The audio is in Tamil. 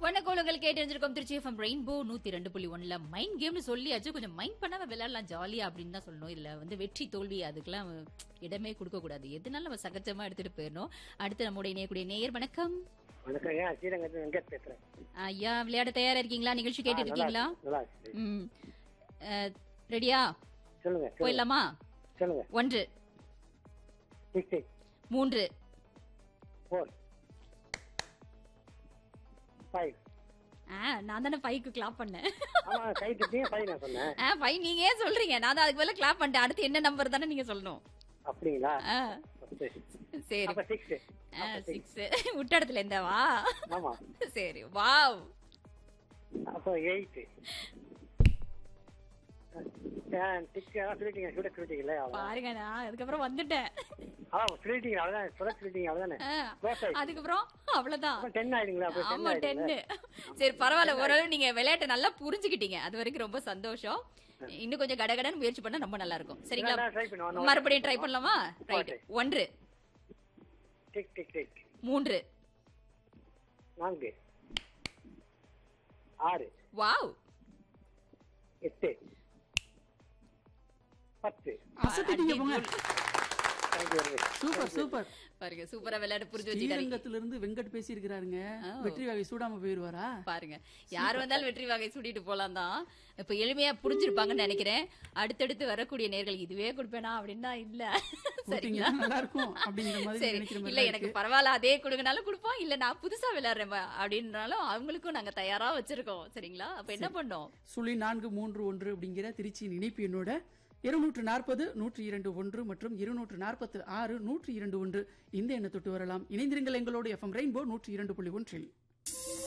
வணக்கோளங்கள் கேட்டு தெரிஞ்சிருக்கோம் திருச்சி எஃப்எம் ரெயின்போ நூத்தி ரெண்டு புள்ளி ஒன்னுல மைண்ட் கேம்னு சொல்லியாச்சு கொஞ்சம் மைண்ட் பண்ணாம விளையாடலாம் ஜாலியா அப்படின்னு தான் சொல்லணும் இதுல வந்து வெற்றி தோல்வி அதுக்கெல்லாம் இடமே கொடுக்க கூடாது எதுனாலும் நம்ம சகஜமா எடுத்துட்டு போயிடணும் அடுத்து நம்முடைய நேயக்கூடிய நேயர் வணக்கம் வணக்கம் ஏன் ஸ்ரீரங்கத்தில் வெங்கட் பேசுறேன் ஐயா விளையாட தயாரா இருக்கீங்களா நிகழ்ச்சி கேட்டு இருக்கீங்களா நல்லா இருக்கு. ம் அஹ், ரெடியா சொல்லுங்க சொல்லுங்க போயிடலாமா சொல்லுங்க ஒன்று சிக்ஸ் சிக்ஸ் மூன்று ஃபோர் ஃபைவ் ஆ, நான் தானே ஃபைவ்க்கு கிளாப் பண்ணேன் ஆமா கை தட்டியும் ஃபைவ் நான் சொன்னேன் ஆ, ஃபைவ் நீங்க ஏன் சொல்றீங்க நான் தான் அதுக்கு பதிலா கிளாப் பண்ணிட்டேன் அடுத்து என்ன நம்பர் தானே நீங்க சொல்லணும் அப்படிங்களா ஆ, சரி. சரி அப்ப சிக்ஸ் சிக்ஸ் விட்ட இடத்துல இருந்தவா ஆமா சரி வாவ் அப்போ எயிட் சிக்ஸ் அதான் சொல்லிட்டீங்க சுட சொல்லிட்டீங்களே அவ்வளவுதான் பாருங்க நான் அதுக்கப்புறம் வந்துட்டேன் அதான் சொல்லிட்டீங்க அவ்வளவுதான் சுட சொல்லிட்டீங்க அவ்வளவுதானே ஆ, Close ஆயிடுச்சு. அதுக்கப்புறம் அவ்வளவுதான் அப்ப டென் ஆயிடுங்களா அப்ப டென் ஆமா டென்னு சரி பரவாயில்ல ஓரளவு நீங்க விளையாட்டை நல்லா புரிஞ்சுக்கிட்டீங்க அது வரைக்கும் ரொம்ப சந்தோஷம் இன்னும் கொஞ்சம் கடகடன்னு முயற்சி பண்ணா ரொம்ப நல்லா இருக்கும் சரிங்களா ட்ரை பண்ணுவோம் மறுபடியும் ட்ரை பண்ணலாமா ரைட் ஒன்று டிக் டிக் டிக் மூன்று நான்கு ஆறு வாவ் எட்டு பத்து அசத்திட்டீங்க போங்க thank you very much super super பாருங்க சூப்பரா விளையாட்டு புரிஞ்சு வச்சுக்காரு ஸ்ரீரங்கத்துல இருந்து வெங்கட் பேசி இருக்கிறாருங்க வெற்றி வகை சூடாம போயிருவாரா பாருங்க யார் வந்தாலும் வெற்றி வகை சூட்டிட்டு போலாம் தான் இப்ப எளிமையா புரிஞ்சிருப்பாங்கன்னு நினைக்கிறேன் அடுத்தடுத்து வரக்கூடிய நேர்கள் இதுவே கொடுப்பேனா அப்படின்னா இல்ல சரிங்களா கொடுத்தீங்கன்னா நல்லா இருக்கும் அப்படிங்கிற மாதிரி சரி நினைக்கிற இல்ல மாதிரி எனக்கு பரவாயில்ல அதே கொடுங்கனாலும் கொடுப்போம் இல்ல நான் புதுசா விளையாடுறேன் அப்படின்னாலும் அவங்களுக்கும் நாங்க தயாரா வச்சிருக்கோம் சரிங்களா அப்ப என்ன பண்ணோம் சுழி நான்கு மூன்று ஒன்று அப்படிங்கிற திருச்சியின் இணைப்பு என்னோட இருநூற்று நாற்பது நூற்றி இரண்டு ஒன்று மற்றும் இருநூற்று நாற்பத்து ஆறு நூற்றி இரண்டு ஒன்று இந்த எண்ணை தொட்டு வரலாம் இணைந்திருங்கள் எங்களோடு எஃப்எம் ரெயின்போ நூற்றி இரண்டு புள்ளி ஒன்றில்